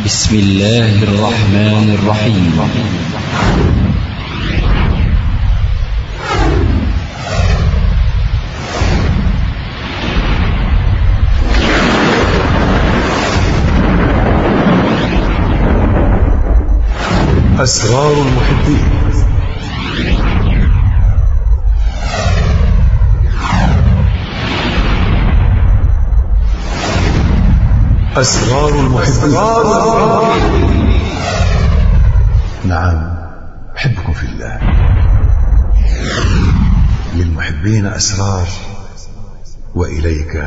بسم الله الرحمن الرحيم أسرار المحبين أسرار المحبين نعم أحبكم في الله للمحبين أسرار وإليك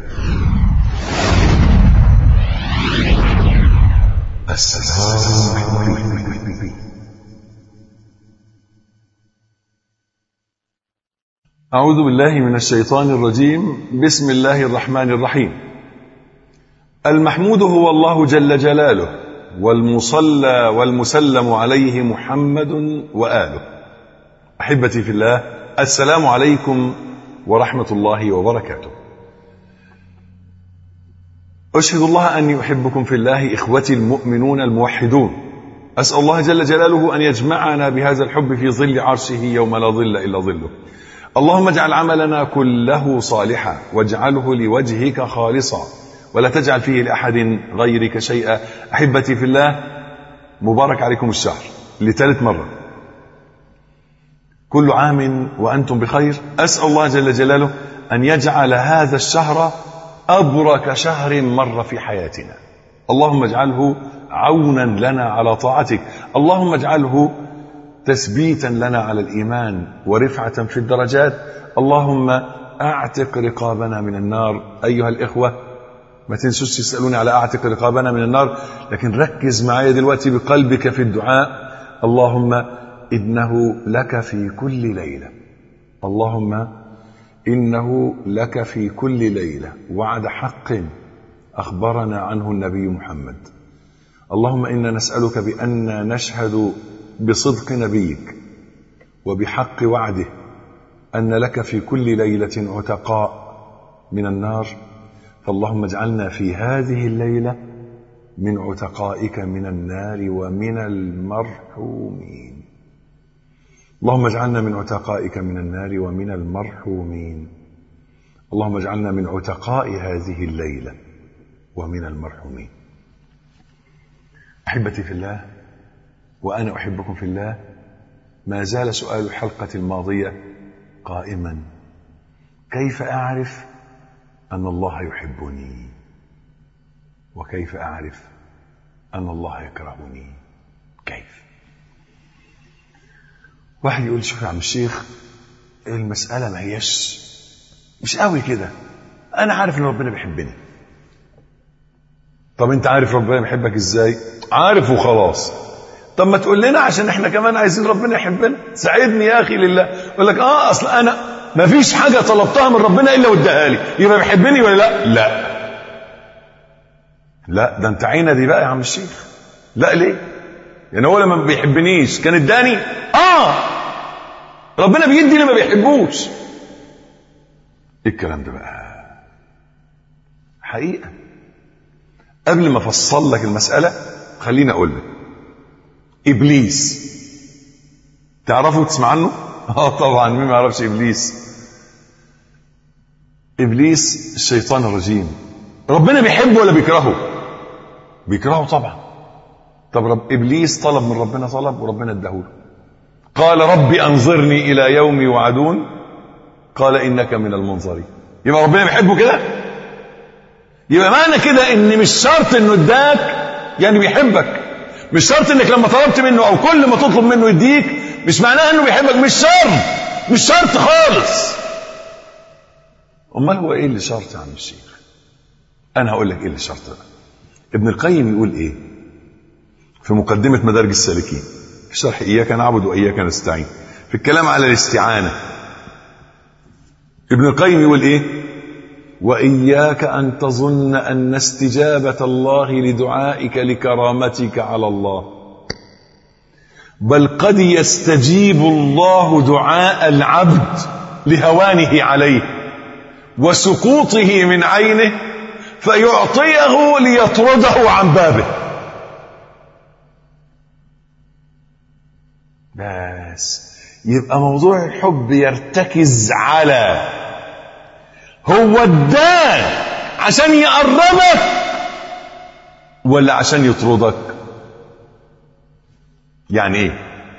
أسرار المحبين أعوذ بالله من الشيطان الرجيم بسم الله الرحمن الرحيم المحمود هو الله جل جلاله والمصلى والمسلم عليه محمد وآله أحبتي في الله السلام عليكم ورحمة الله وبركاته أشهد الله أني أحبكم في الله إخوتي المؤمنون الموحدون أسأل الله جل جلاله أن يجمعنا بهذا الحب في ظل عرشه يوم لا ظل إلا ظله اللهم اجعل عملنا كله صالحا واجعله لوجهك خالصا ولا تجعل فيه لأحد غيرك شيئا أحبتي في الله مبارك عليكم الشهر لثالث مرة كل عام وأنتم بخير أسأل الله جل جلاله أن يجعل هذا الشهر أبرك شهر مر في حياتنا اللهم اجعله عونا لنا على طاعتك اللهم اجعله تثبيتا لنا على الإيمان ورفعة في الدرجات اللهم أعتق رقابنا من النار أيها الإخوة ما تنسوش تسألوني على أعتق رقابنا من النار لكن ركز معايا دلوقتي بقلبك في الدعاء اللهم إنه لك في كل ليلة اللهم إنه لك في كل ليلة وعد حق أخبرنا عنه النبي محمد اللهم إنا نسألك بأننا نشهد بصدق نبيك وبحق وعده أن لك في كل ليلة عتقاء من النار فاللهم اجعلنا في هذه الليلة من عتقائك من النار ومن المرحومين اللهم اجعلنا من عتقائك من النار ومن المرحومين اللهم اجعلنا من عتقاء هذه الليلة ومن المرحومين أحبتي في الله وأنا أحبكم في الله ما زال سؤال الحلقة الماضية قائما كيف أعرف أن الله يحبني وكيف أعرف أن الله يكرهني كيف واحد يقول شوف يا عم الشيخ المسألة ما هيش مش قوي كده أنا عارف إن ربنا بيحبني طب أنت عارف ربنا بيحبك إزاي عارف وخلاص طب ما تقول لنا عشان احنا كمان عايزين ربنا يحبنا ساعدني يا اخي لله يقول لك اه اصل انا ما فيش حاجه طلبتها من ربنا الا واداها لي يبقى بيحبني ولا لا لا لا ده انت عينه دي بقى يا عم الشيخ لا ليه يعني هو لما ما بيحبنيش كان اداني اه ربنا بيدي اللي ما بيحبوش ايه الكلام ده بقى حقيقه قبل ما افصل لك المساله خليني اقول لك ابليس تعرفوا تسمع عنه اه طبعا مين ما يعرفش ابليس ابليس الشيطان الرجيم ربنا بيحبه ولا بيكرهه بيكرهه طبعا طب رب ابليس طلب من ربنا طلب وربنا اداهوله قال رب انظرني الى يوم يوعدون قال انك من المنظرين يبقى ربنا بيحبه كده يبقى معنى كده ان مش شرط انه اداك يعني بيحبك مش شرط انك لما طلبت منه او كل ما تطلب منه يديك مش معناها انه بيحبك مش شرط مش شرط خالص امال هو ايه اللي شرط يا عم الشيخ انا هقول لك ايه اللي شرط بقى ابن القيم يقول ايه في مقدمة مدارج السالكين في شرح إياك نعبد وإياك نستعين في الكلام على الاستعانة ابن القيم يقول إيه وإياك أن تظن أن استجابة الله لدعائك لكرامتك على الله بل قد يستجيب الله دعاء العبد لهوانه عليه وسقوطه من عينه فيعطيه ليطرده عن بابه بس يبقى موضوع الحب يرتكز على هو اداك عشان يقربك ولا عشان يطردك يعني ايه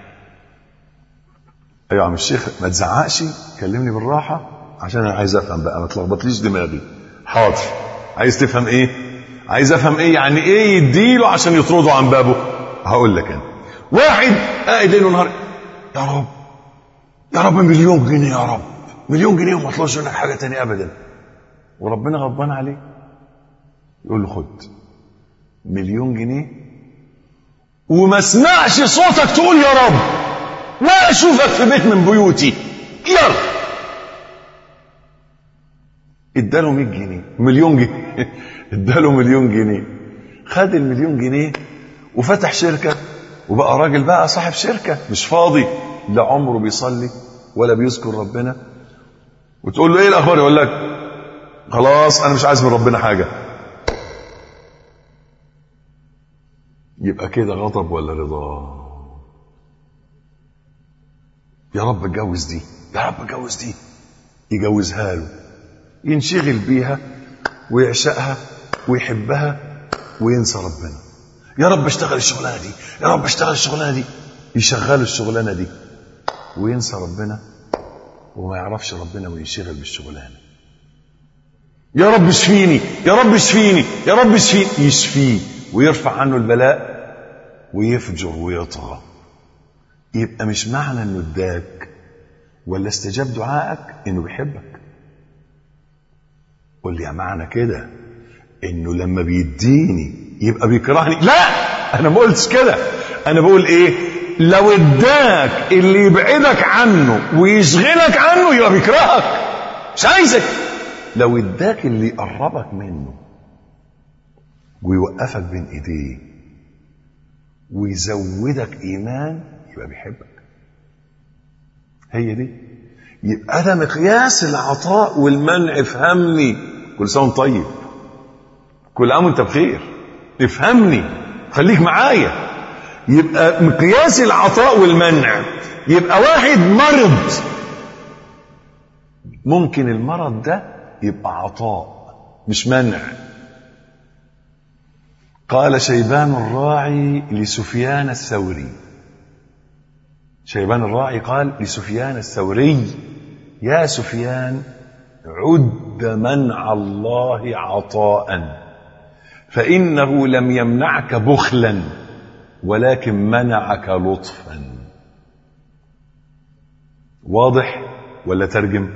ايوه يا عم الشيخ ما تزعقش كلمني بالراحه عشان انا عايز افهم بقى ما تلخبطليش دماغي حاضر عايز تفهم ايه عايز افهم ايه يعني ايه يديله عشان يطرده عن بابه هقول لك انا واحد قاعد ليل ونهار يا رب يا رب مليون جنيه يا رب مليون جنيه وما طلعش منك حاجه تانية ابدا وربنا غضبان عليه يقول له خد مليون جنيه وما اسمعش صوتك تقول يا رب لا اشوفك في بيت من بيوتي يلا اداله 100 جنيه مليون جنيه اداله مليون جنيه خد المليون جنيه وفتح شركه وبقى راجل بقى صاحب شركه مش فاضي لا عمره بيصلي ولا بيذكر ربنا وتقول له ايه الاخبار يقول لك خلاص انا مش عايز من ربنا حاجه يبقى كده غضب ولا رضا يا رب اتجوز دي يا رب اتجوز دي يجوزها له ينشغل بيها ويعشقها ويحبها وينسى ربنا يا رب اشتغل الشغلانه دي يا رب اشتغل الشغلانه دي يشغل الشغلانه دي وينسى ربنا وما يعرفش ربنا وينشغل بالشغلانه يا رب اشفيني يا رب اشفيني يا رب اشفيني يشفيه ويرفع عنه البلاء ويفجر ويطغى يبقى مش معنى انه اداك ولا استجاب دعائك انه بيحبك قول لي يا معنى كده انه لما بيديني يبقى بيكرهني لا انا ما قلتش كده انا بقول ايه لو اداك اللي يبعدك عنه ويشغلك عنه يبقى بيكرهك مش عايزك لو اداك اللي يقربك منه ويوقفك بين ايديه ويزودك ايمان يبقى بيحبك هي دي يبقى ده مقياس العطاء والمنع افهمني كل سنه وانت طيب كل عام وانت بخير افهمني خليك معايا يبقى مقياس العطاء والمنع يبقى واحد مرض ممكن المرض ده يبقى عطاء مش منع قال شيبان الراعي لسفيان الثوري شيبان الراعي قال لسفيان الثوري يا سفيان عد منع الله عطاء فانه لم يمنعك بخلا ولكن منعك لطفا واضح ولا ترجم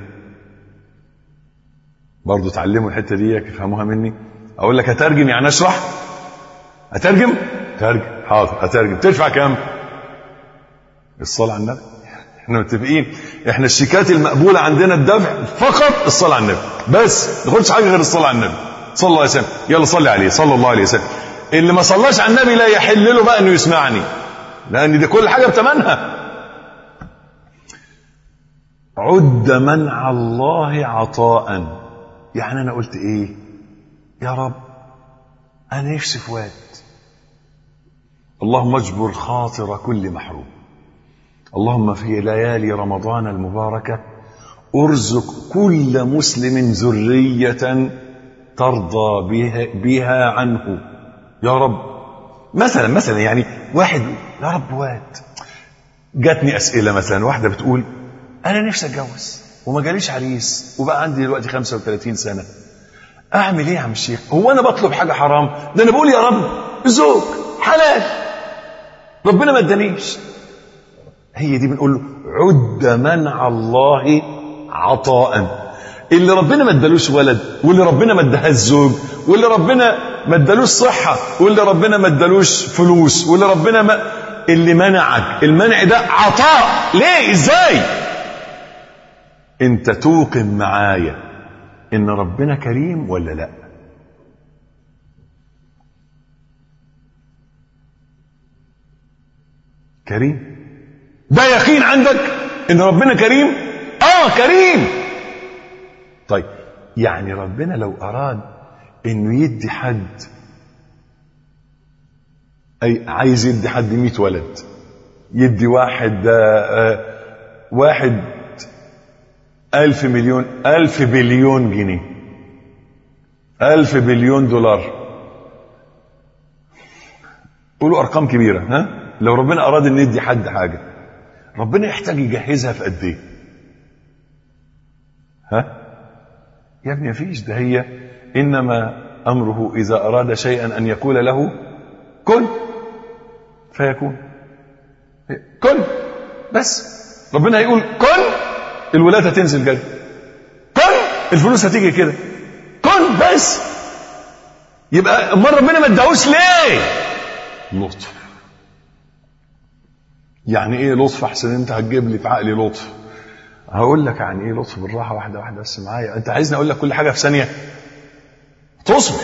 برضو تعلموا الحته دي يفهموها مني اقول لك هترجم يعني اشرح هترجم ترجم حاضر هترجم تدفع كام الصلاه على النبي احنا متفقين احنا الشيكات المقبوله عندنا الدفع فقط الصلاه على النبي بس ما تاخدش حاجه غير الصلاه على النبي صلى الله عليه وسلم يلا صلي عليه صلى الله عليه وسلم اللي ما صلاش على النبي لا يحل له بقى انه يسمعني لان دي كل حاجه بتمنها عد منع الله عطاء يعني انا قلت ايه يا رب انا نفسي في واد اللهم اجبر خاطر كل محروم اللهم في ليالي رمضان المباركه ارزق كل مسلم ذريه ترضى بها, بها عنه يا رب مثلا مثلا يعني واحد يا رب واد جاتني اسئله مثلا واحده بتقول انا نفسي اتجوز وما جاليش عريس وبقى عندي دلوقتي 35 سنه اعمل ايه يا عم الشيخ هو انا بطلب حاجه حرام ده انا بقول يا رب زوج حلال ربنا ما ادانيش هي دي بنقول له عد منع الله عطاء اللي ربنا ما ادالوش ولد واللي ربنا ما اداهاش زوج واللي ربنا ما ادالوش صحه واللي ربنا ما ادالوش فلوس واللي ربنا ما اللي منعك المنع ده عطاء ليه ازاي انت توقن معايا ان ربنا كريم ولا لا كريم ده يقين عندك ان ربنا كريم اه كريم طيب يعني ربنا لو اراد انه يدي حد اي عايز يدي حد 100 ولد يدي واحد آه، آه، واحد ألف مليون ألف بليون جنيه ألف بليون دولار قولوا أرقام كبيرة ها لو ربنا أراد أن يدي حد حاجة ربنا يحتاج يجهزها في قد إيه ها يا ابني مفيش ده هي إنما أمره إذا أراد شيئا أن يقول له كن فيكون كن بس ربنا هيقول كن الولادة هتنزل كده كن الفلوس هتيجي كده كن بس يبقى امال ربنا ما اداهوش ليه لطف يعني ايه لطف احسن انت هتجيب لي في عقلي لطف هقول لك عن ايه لطف بالراحه واحده واحده بس معايا انت عايزني اقول لك كل حاجه في ثانيه تصبر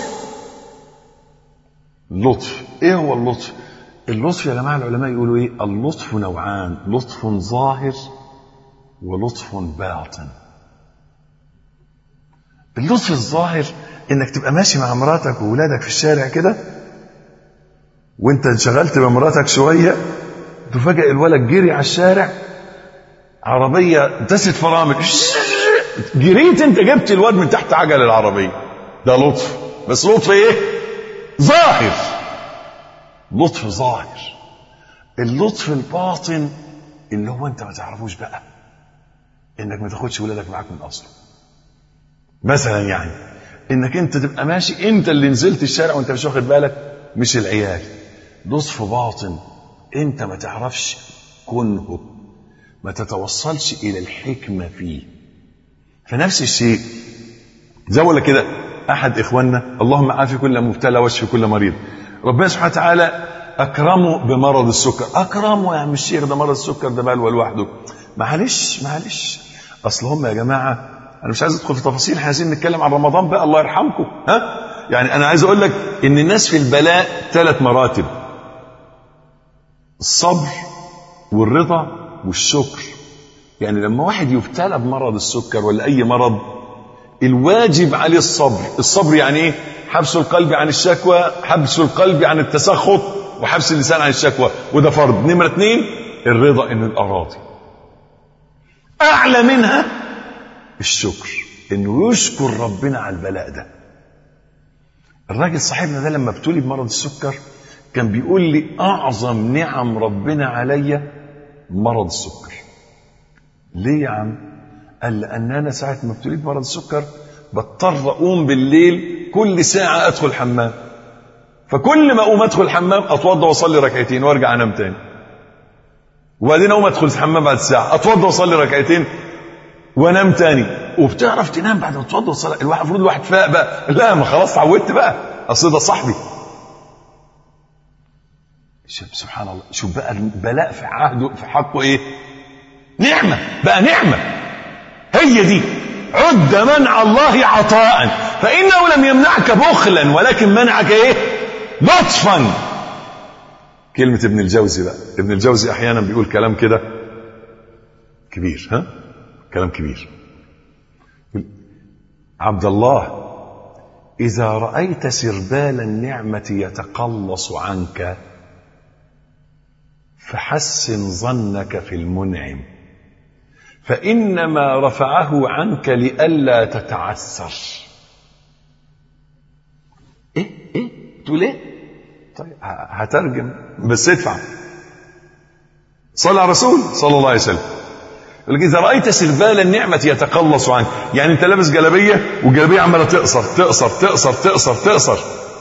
لطف ايه هو اللطف اللطف يا جماعه العلماء يقولوا ايه اللطف نوعان لطف ظاهر ولطف باطن اللطف الظاهر انك تبقى ماشي مع مراتك وولادك في الشارع كده وانت انشغلت بمراتك شويه تفاجئ الولد جري على الشارع عربيه دست فرامل جريت انت جبت الواد من تحت عجل العربيه ده لطف بس لطف ايه ظاهر لطف ظاهر اللطف الباطن اللي هو انت ما تعرفوش بقى انك ما تاخدش ولادك معاك من اصله مثلا يعني انك انت تبقى ماشي انت اللي نزلت الشارع وانت مش واخد بالك مش العيال لطف باطن انت ما تعرفش كنه ما تتوصلش الى الحكمه فيه فنفس الشيء زي ولا كده احد اخواننا اللهم عافي كل مبتلى واشفي كل مريض ربنا سبحانه وتعالى اكرمه بمرض السكر اكرمه يا عم الشيخ ده مرض السكر ده بلوى لوحده معلش معلش اصل هم يا جماعه انا مش عايز ادخل في تفاصيل احنا عايزين نتكلم عن رمضان بقى الله يرحمكم ها يعني انا عايز اقول لك ان الناس في البلاء ثلاث مراتب الصبر والرضا والشكر يعني لما واحد يبتلى بمرض السكر ولا اي مرض الواجب عليه الصبر الصبر يعني ايه حبس القلب عن الشكوى حبس القلب عن التسخط وحبس اللسان عن الشكوى وده فرض نمرة اتنين الرضا انه يبقى راضي اعلى منها الشكر انه يشكر ربنا على البلاء ده الراجل صاحبنا ده لما ابتلي بمرض السكر كان بيقول لي اعظم نعم ربنا عليا مرض السكر ليه يا عم قال لان انا ساعه ما ابتليت بمرض السكر بضطر اقوم بالليل كل ساعه ادخل الحمام فكل ما اقوم ادخل الحمام اتوضى واصلي ركعتين وارجع انام تاني وبعدين اقوم ادخل الحمام بعد ساعه اتوضى واصلي ركعتين وانام تاني وبتعرف تنام بعد ما تتوضى وتصلي الواحد المفروض الواحد فاق بقى لا ما خلاص اتعودت بقى اصل ده صاحبي شوف سبحان الله شوف بقى البلاء في عهده في حقه ايه نعمة بقى نعمة هي دي عد منع الله عطاء فإنه لم يمنعك بخلا ولكن منعك ايه لطفا كلمة ابن الجوزي بقى ابن الجوزي أحيانا بيقول كلام كده كبير ها كلام كبير عبد الله إذا رأيت سربال النعمة يتقلص عنك فحسن ظنك في المنعم فإنما رفعه عنك لئلا تتعسر إيه إيه تقول إيه طيب هترجم بس ادفع صلى على الرسول صلى الله عليه وسلم يقول لك إذا رأيت سربال النعمة يتقلص عنك يعني أنت لابس جلابية والجلابية عمالة تقصر تقصر تقصر تقصر تقصر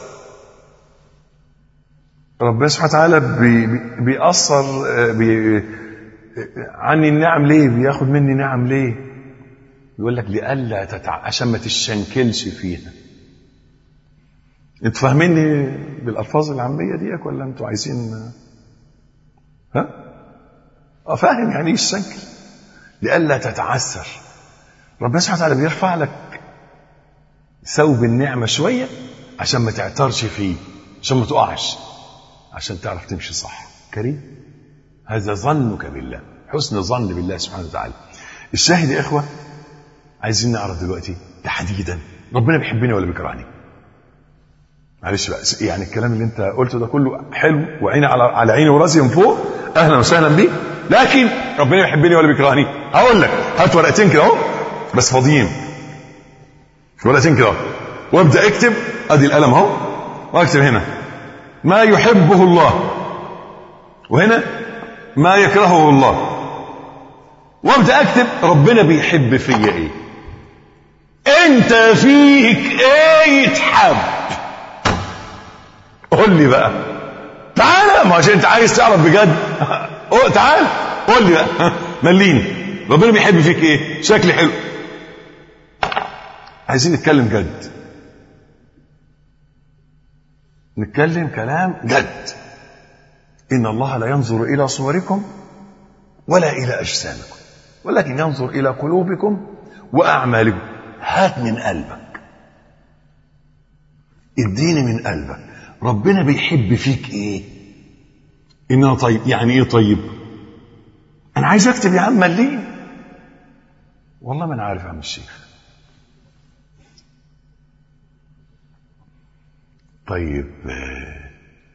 ربنا سبحانه وتعالى بي بيأثر بي عني النعم ليه بياخد مني نعم ليه يقول لك لئلا تتع... عشان ما تشنكلش فيها انتوا فاهميني بالالفاظ العاميه ديك ولا انتوا عايزين ها اه فاهم يعني ايه الشنكل لئلا تتعسر ربنا سبحانه وتعالى بيرفع لك ثوب النعمه شويه عشان ما تعترش فيه عشان ما تقعش عشان تعرف تمشي صح كريم هذا ظنك بالله حسن الظن بالله سبحانه وتعالى الشاهد يا اخوه عايزين نعرف دلوقتي تحديدا ربنا بيحبني ولا بيكرهني معلش بقى يعني الكلام اللي انت قلته ده كله حلو وعيني على على عيني وراسي من فوق اهلا وسهلا بيك لكن ربنا يحبني ولا بيكرهني هقول لك هات ورقتين كده اهو بس فاضيين ورقتين كده اهو وابدا اكتب ادي القلم اهو واكتب هنا ما يحبه الله وهنا ما يكرهه الله وابدا اكتب ربنا بيحب فيا ايه انت فيك ايه يتحب قول لي بقى تعالى ما عشان انت عايز تعرف بجد أو تعال قول لي بقى مليني ربنا بيحب فيك ايه شكلي حلو عايزين نتكلم جد نتكلم كلام جد ان الله لا ينظر الى صوركم ولا الى اجسامكم ولكن ينظر الى قلوبكم واعمالكم هات من قلبك اديني من قلبك ربنا بيحب فيك ايه ان انا طيب يعني ايه طيب انا عايز اكتب يا عم ملين والله ما انا عارف يا عم الشيخ طيب آه،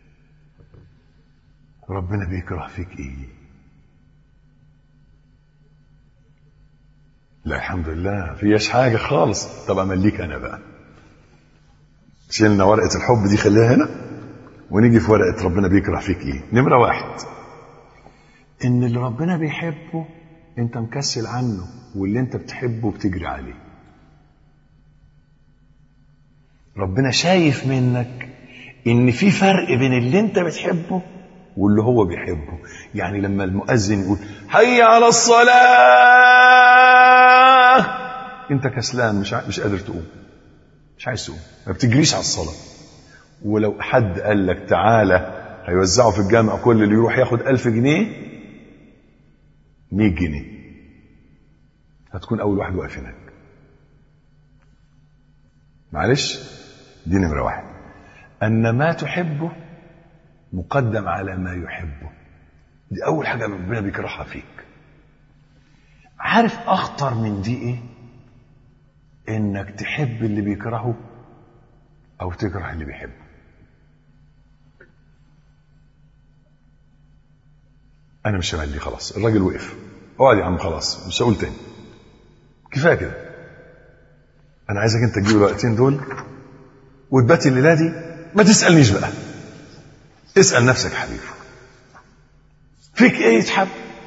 ربنا بيكره فيك ايه لا الحمد لله فيش حاجة خالص طب أمليك أنا بقى شيلنا ورقة الحب دي خليها هنا ونيجي في ورقة ربنا بيكره فيك ايه نمرة واحد ان اللي ربنا بيحبه انت مكسل عنه واللي انت بتحبه بتجري عليه ربنا شايف منك ان في فرق بين اللي انت بتحبه واللي هو بيحبه يعني لما المؤذن يقول حي على الصلاة انت كسلان مش ع- مش قادر تقوم مش عايز تقوم ما بتجريش على الصلاة ولو حد قال لك تعالى هيوزعوا في الجامع كل اللي يروح ياخد ألف جنيه 100 جنيه هتكون أول واحد واقف هناك معلش دي نمرة واحد أن ما تحبه مقدم على ما يحبه دي أول حاجة ربنا بيكرهها فيك عارف أخطر من دي إيه؟ إنك تحب اللي بيكرهه أو تكره اللي بيحبه أنا مش هملي خلاص الراجل وقف اقعد يا عم خلاص مش هقول تاني كفاية كده أنا عايزك أنت تجيب الورقتين دول وتبات الليلة دي ما تسألنيش بقى اسأل نفسك حبيبي فيك ايه يتحب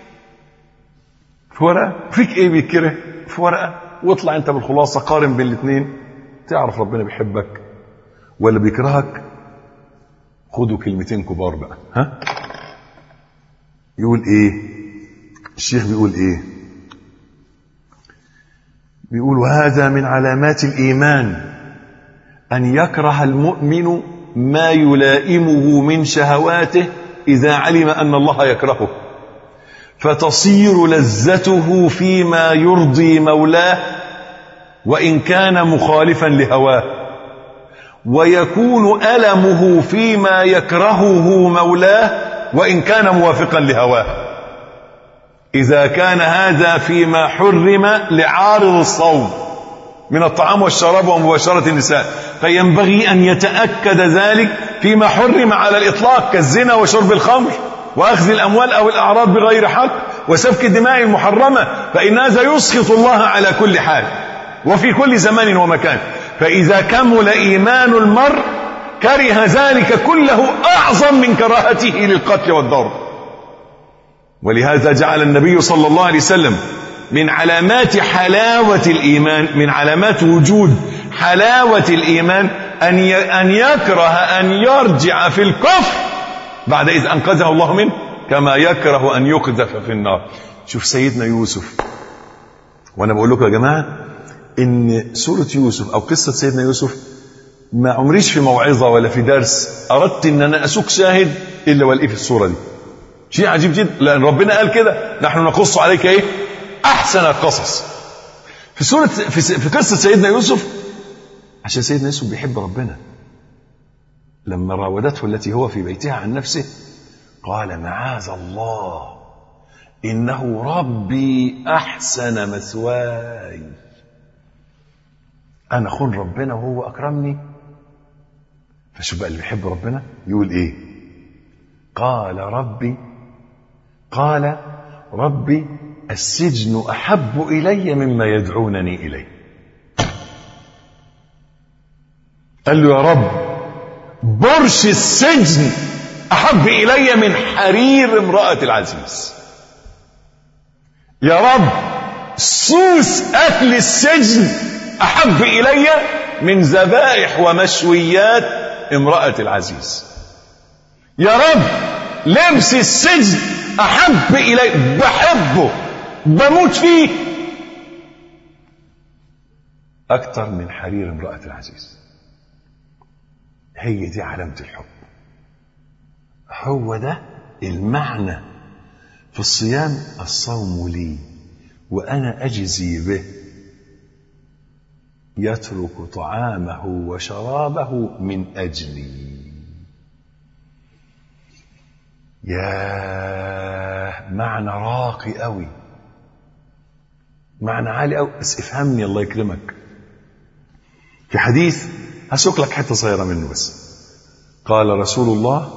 في ورقة فيك ايه بيتكره في ورقة واطلع انت بالخلاصة قارن بين الاثنين تعرف ربنا بيحبك ولا بيكرهك خدوا كلمتين كبار بقى ها يقول ايه الشيخ بيقول ايه بيقول وهذا من علامات الايمان ان يكره المؤمن ما يلائمه من شهواته اذا علم ان الله يكرهه فتصير لذته فيما يرضي مولاه وان كان مخالفا لهواه ويكون المه فيما يكرهه مولاه وان كان موافقا لهواه اذا كان هذا فيما حرم لعارض الصوم من الطعام والشراب ومباشرة النساء فينبغي أن يتأكد ذلك فيما حرم على الإطلاق كالزنا وشرب الخمر وأخذ الأموال أو الأعراض بغير حق وسفك الدماء المحرمة فإن هذا يسخط الله على كل حال وفي كل زمان ومكان فإذا كمل إيمان المرء كره ذلك كله أعظم من كراهته للقتل والضرب ولهذا جعل النبي صلى الله عليه وسلم من علامات حلاوة الإيمان من علامات وجود حلاوة الإيمان أن أن يكره أن يرجع في الكفر بعد إذ أنقذه الله منه كما يكره أن يقذف في النار شوف سيدنا يوسف وأنا بقول لكم يا جماعة إن سورة يوسف أو قصة سيدنا يوسف ما عمريش في موعظة ولا في درس أردت إن أنا أسوق شاهد إلا والإيه في الصورة دي شيء عجيب جدا لأن ربنا قال كده نحن نقص عليك إيه احسن القصص في سوره في, في قصه سيدنا يوسف عشان سيدنا يوسف بيحب ربنا لما راودته التي هو في بيتها عن نفسه قال معاذ الله انه ربي احسن مثواي انا خون ربنا وهو اكرمني فشوف بقى اللي بيحب ربنا يقول ايه قال ربي قال ربي السجن أحب إلي مما يدعونني إليه قال له يا رب برش السجن أحب إلي من حرير امرأة العزيز يا رب سوس أكل السجن أحب إلي من ذبائح ومشويات امرأة العزيز يا رب لبس السجن أحب إلي بحبه بموت فيه أكثر من حرير امرأة العزيز هي دي علامة الحب هو ده المعنى في الصيام الصوم لي وأنا أجزي به يترك طعامه وشرابه من أجلي يا معنى راقي قوي معنى عالي قوي بس افهمني الله يكرمك في حديث هسوق لك حته صغيره منه بس قال رسول الله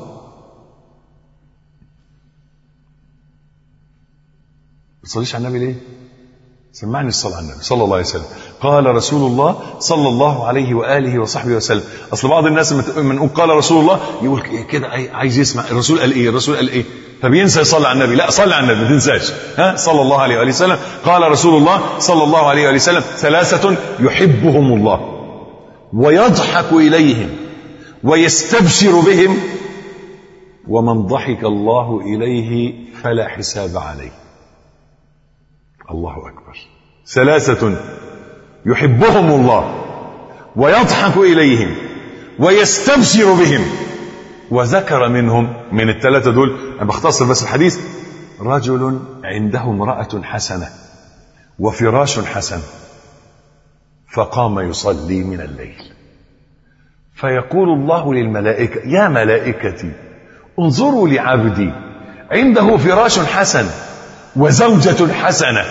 بتصليش على النبي ليه سمعني الصلاة على النبي صلى الله عليه وسلم قال رسول الله صلى الله عليه وآله وصحبه وسلم أصل بعض الناس لما نقول قال رسول الله يقول كده عايز يسمع الرسول قال إيه الرسول قال إيه فبينسى يصلي على النبي لا صلي على النبي ما تنساش ها صلى الله عليه وآله وسلم قال رسول الله صلى الله عليه وآله وسلم ثلاثة يحبهم الله ويضحك إليهم ويستبشر بهم ومن ضحك الله إليه فلا حساب عليه الله أكبر ثلاثة يحبهم الله ويضحك إليهم ويستبشر بهم وذكر منهم من الثلاثة دول أنا بختصر بس الحديث رجل عنده امرأة حسنة وفراش حسن فقام يصلي من الليل فيقول الله للملائكة يا ملائكتي انظروا لعبدي عنده فراش حسن وزوجة حسنة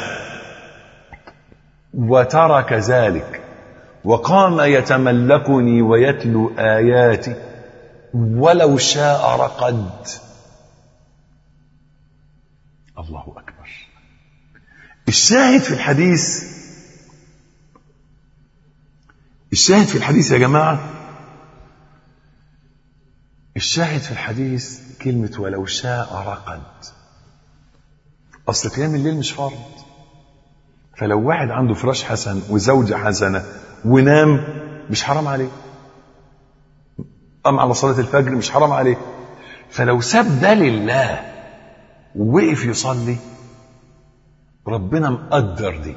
وترك ذلك وقام يتملكني ويتلو آياتي ولو شاء رقد الله أكبر الشاهد في الحديث الشاهد في الحديث يا جماعة الشاهد في الحديث كلمة ولو شاء رقد أصل قيام الليل مش فرض فلو واحد عنده فراش حسن وزوجة حسنة ونام مش حرام عليه قام على صلاة الفجر مش حرام عليه فلو ساب ده لله ووقف يصلي ربنا مقدر دي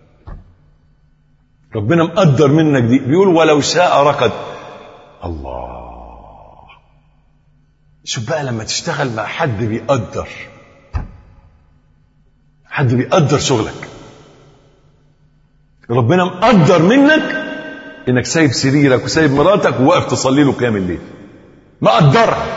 ربنا مقدر منك دي بيقول ولو شاء رقد الله شوف بقى لما تشتغل مع حد بيقدر حد بيقدر شغلك ربنا مقدر منك انك سايب سريرك وسايب مراتك وواقف تصلي له قيام الليل مقدرها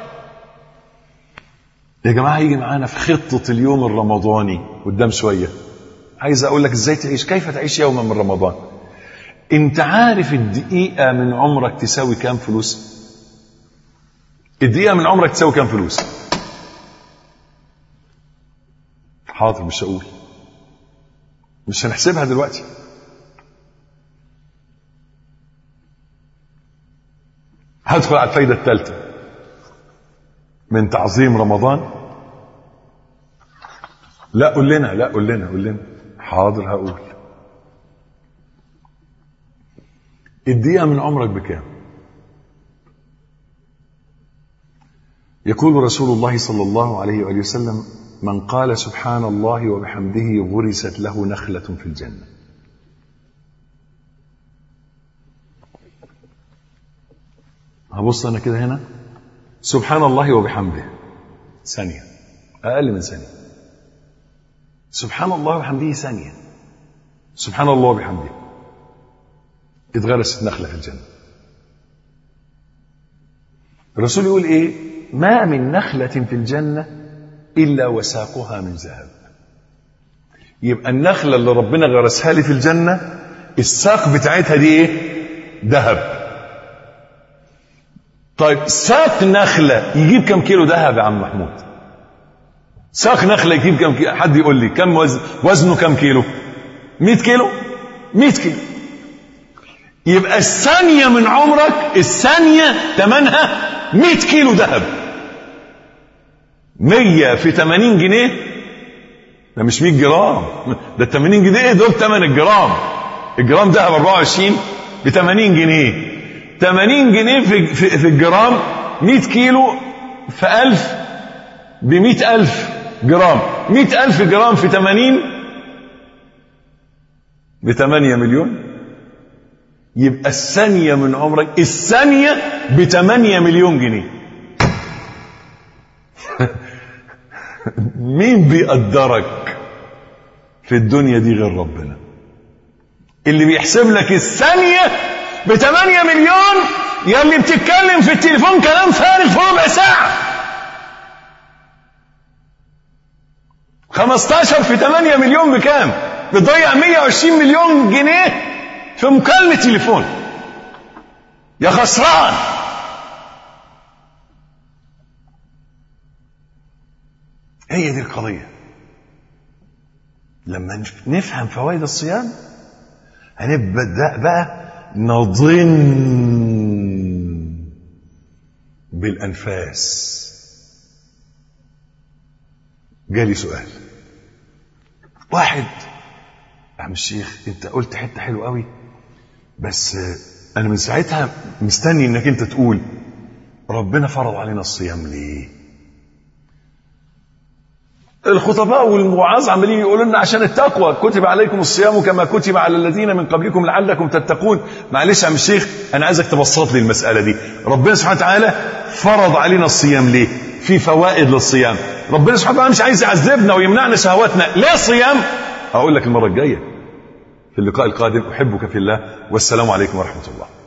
يا جماعه يجي معانا في خطه اليوم الرمضاني قدام شويه عايز اقول لك ازاي تعيش كيف تعيش يوما من رمضان انت عارف الدقيقه من عمرك تساوي كام فلوس الدقيقه من عمرك تساوي كام فلوس حاضر مش هقول مش هنحسبها دلوقتي هدخل على الفايدة الثالثة من تعظيم رمضان لا قول لنا لا قول لنا قول لنا حاضر هقول الدقيقة من عمرك بكام يقول رسول الله صلى الله عليه وآله وسلم من قال سبحان الله وبحمده غرست له نخلة في الجنة هبص أنا كده هنا سبحان الله وبحمده ثانية أقل من ثانية سبحان الله وبحمده ثانية سبحان الله وبحمده اتغرست نخلة في الجنة الرسول يقول ايه ما من نخلة في الجنة إلا وساقها من ذهب يبقى النخلة اللي ربنا غرسها لي في الجنة الساق بتاعتها دي ايه ذهب طيب ساق نخلة يجيب كم كيلو ذهب يا عم محمود ساق نخله يجيب كم كيلو حد يقول لي كم وزن وزنه كم كيلو 100 كيلو 100 كيلو يبقى الثانية من عمرك الثانية ثمنها 100 كيلو ذهب 100 في 80 جنيه ده مش 100 جرام ده ال 80 جنيه دول ثمن الجرام الجرام ذهب 24 ب 80 جنيه 80 جنيه في, في, في الجرام 100 كيلو في 1000 ب 100000 جرام 100000 جرام في 80 ب 8 مليون يبقى الثانية من عمرك الثانية ب 8 مليون جنيه مين بيقدرك في الدنيا دي غير ربنا اللي بيحسب لك الثانية ب 8 مليون يا اللي بتتكلم في التليفون كلام فارغ في ربع ساعة 15 في 8 مليون بكام؟ بتضيع 120 مليون جنيه في مكالمة تليفون يا خسران هي دي القضية لما نفهم فوائد الصيام هنبدأ بقى نظن بالأنفاس جالي سؤال واحد يا عم الشيخ انت قلت حته حلوه قوي بس انا من ساعتها مستني انك انت تقول ربنا فرض علينا الصيام ليه الخطباء والوعاظ عمالين يقولوا لنا عشان التقوى كتب عليكم الصيام كما كتب على الذين من قبلكم لعلكم تتقون معلش يا عم الشيخ انا عايزك تبسط لي المساله دي ربنا سبحانه وتعالى فرض علينا الصيام ليه في فوائد للصيام ربنا سبحانه وتعالى مش عايز يعذبنا ويمنعنا شهواتنا ليه صيام هقول لك المره الجايه في اللقاء القادم احبك في الله والسلام عليكم ورحمه الله